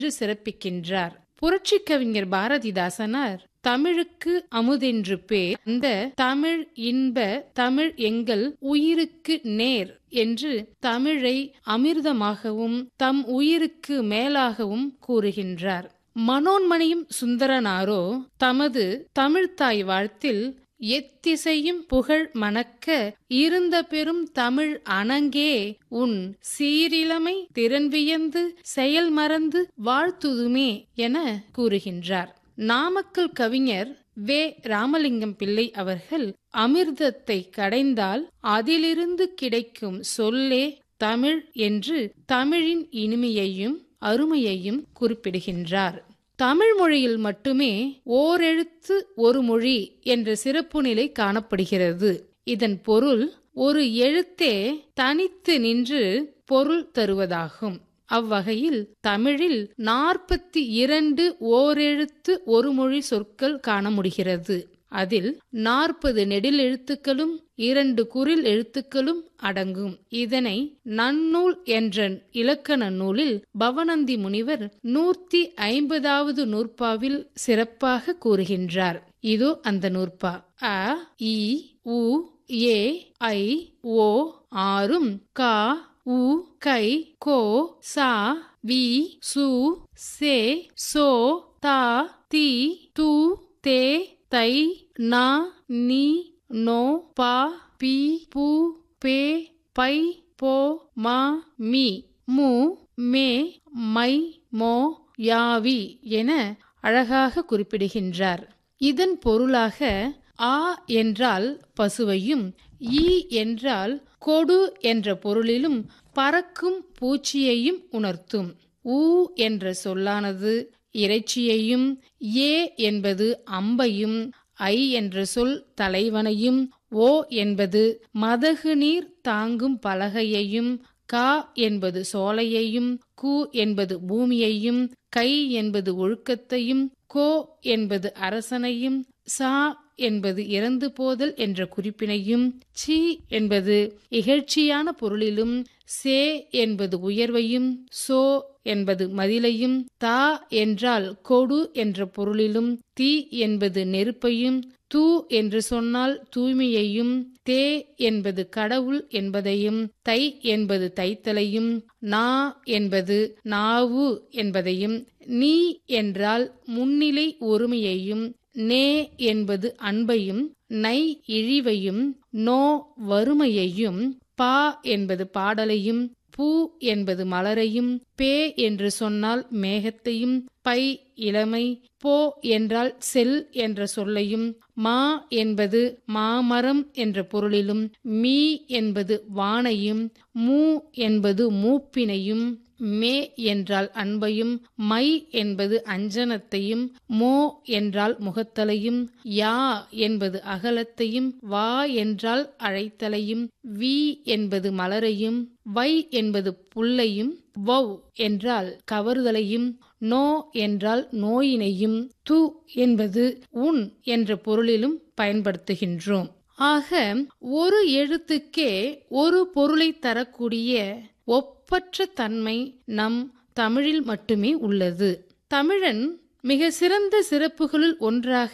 என்று சிறப்பிக்கின்றார் புரட்சி கவிஞர் பாரதிதாசனார் தமிழுக்கு அமுதென்று பேர் அந்த தமிழ் இன்ப தமிழ் எங்கள் உயிருக்கு நேர் என்று தமிழை அமிர்தமாகவும் தம் உயிருக்கு மேலாகவும் கூறுகின்றார் மனோன்மணியும் சுந்தரனாரோ தமது தமிழ்த்தாய் வாழ்த்தில் எத்திசையும் புகழ் மணக்க இருந்த பெரும் தமிழ் அணங்கே உன் சீரிலமை திறன் வியந்து செயல் மறந்து வாழ்த்துதுமே என கூறுகின்றார் நாமக்கல் கவிஞர் வே ராமலிங்கம் பிள்ளை அவர்கள் அமிர்தத்தை கடைந்தால் அதிலிருந்து கிடைக்கும் சொல்லே தமிழ் என்று தமிழின் இனிமையையும் அருமையையும் குறிப்பிடுகின்றார் தமிழ் மொழியில் மட்டுமே ஓரெழுத்து ஒரு மொழி என்ற சிறப்பு நிலை காணப்படுகிறது இதன் பொருள் ஒரு எழுத்தே தனித்து நின்று பொருள் தருவதாகும் அவ்வகையில் தமிழில் நாற்பத்தி இரண்டு ஓரெழுத்து ஒரு மொழி சொற்கள் காண முடிகிறது அதில் நாற்பது நெடில் எழுத்துக்களும் இரண்டு குரில் எழுத்துக்களும் அடங்கும் இதனை நன்னூல் என்ற இலக்கண நூலில் பவனந்தி முனிவர் நூத்தி ஐம்பதாவது நூற்பாவில் சிறப்பாக கூறுகின்றார் இதோ அந்த நூற்பா அ இ உ ஏ ஐ ஓ ஆறும் கா உ கை கோ சா வி சு சே சோ தா தி து தே தை நா நீ நோ பா பி பு பே பை போ மா மீ மு மே மை மோ யாவி என அழகாக குறிப்பிடுகின்றார் இதன் பொருளாக ஆ என்றால் பசுவையும் ஈ என்றால் கொடு என்ற பொருளிலும் பறக்கும் பூச்சியையும் உணர்த்தும் ஊ என்ற சொல்லானது இறைச்சியையும் ஏ என்பது அம்பையும் ஐ என்ற சொல் தலைவனையும் ஓ என்பது மதகு நீர் தாங்கும் பலகையையும் கா என்பது சோலையையும் கு என்பது பூமியையும் கை என்பது ஒழுக்கத்தையும் கோ என்பது அரசனையும் சா என்பது இறந்து போதல் என்ற குறிப்பினையும் சி என்பது இகழ்ச்சியான பொருளிலும் சே என்பது உயர்வையும் சோ என்பது மதிலையும் தா என்றால் கொடு என்ற பொருளிலும் தி என்பது நெருப்பையும் தூ என்று சொன்னால் தூய்மையையும் தே என்பது கடவுள் என்பதையும் தை என்பது தைத்தலையும் நா என்பது நாவு என்பதையும் நீ என்றால் முன்னிலை ஒருமையையும் நே என்பது அன்பையும் நை இழிவையும் நோ வறுமையையும் பா என்பது பாடலையும் பூ என்பது மலரையும் பே என்று சொன்னால் மேகத்தையும் பை இளமை போ என்றால் செல் என்ற சொல்லையும் மா என்பது மாமரம் என்ற பொருளிலும் மீ என்பது வானையும் மூ என்பது மூப்பினையும் மே என்றால் அன்பையும் மை என்பது அஞ்சனத்தையும் மோ என்றால் முகத்தலையும் யா என்பது அகலத்தையும் வா என்றால் அழைத்தலையும் வி என்பது மலரையும் வை என்பது புல்லையும் வவ் என்றால் கவறுதலையும் நோ என்றால் நோயினையும் து என்பது உன் என்ற பொருளிலும் பயன்படுத்துகின்றோம் ஆக ஒரு எழுத்துக்கே ஒரு பொருளை தரக்கூடிய ஒப்பற்ற தன்மை நம் தமிழில் மட்டுமே உள்ளது தமிழன் மிக சிறந்த சிறப்புகளுள் ஒன்றாக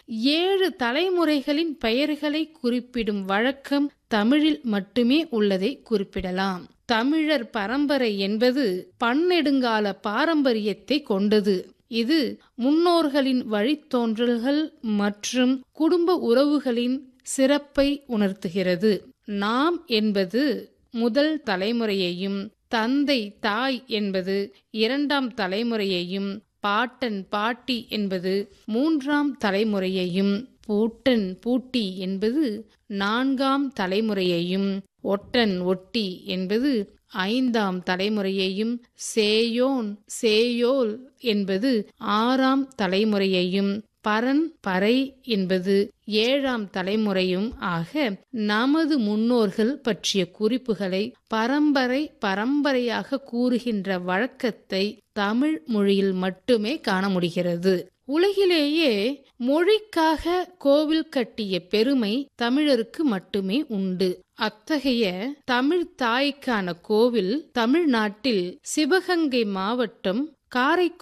ஏழு தலைமுறைகளின் பெயர்களை குறிப்பிடும் வழக்கம் தமிழில் மட்டுமே உள்ளதை குறிப்பிடலாம் தமிழர் பரம்பரை என்பது பன்னெடுங்கால பாரம்பரியத்தை கொண்டது இது முன்னோர்களின் வழித்தோன்றல்கள் மற்றும் குடும்ப உறவுகளின் சிறப்பை உணர்த்துகிறது நாம் என்பது முதல் தலைமுறையையும் தந்தை தாய் என்பது இரண்டாம் தலைமுறையையும் பாட்டன் பாட்டி என்பது மூன்றாம் தலைமுறையையும் பூட்டன் பூட்டி என்பது நான்காம் தலைமுறையையும் ஒட்டன் ஒட்டி என்பது ஐந்தாம் தலைமுறையையும் சேயோன் சேயோல் என்பது ஆறாம் தலைமுறையையும் பரன் பறை என்பது ஏழாம் தலைமுறையும் ஆக நமது முன்னோர்கள் பற்றிய குறிப்புகளை பரம்பரை பரம்பரையாக கூறுகின்ற வழக்கத்தை தமிழ் மொழியில் மட்டுமே காண முடிகிறது உலகிலேயே மொழிக்காக கோவில் கட்டிய பெருமை தமிழருக்கு மட்டுமே உண்டு அத்தகைய தமிழ் தாய்க்கான கோவில் தமிழ்நாட்டில் சிவகங்கை மாவட்டம் காரை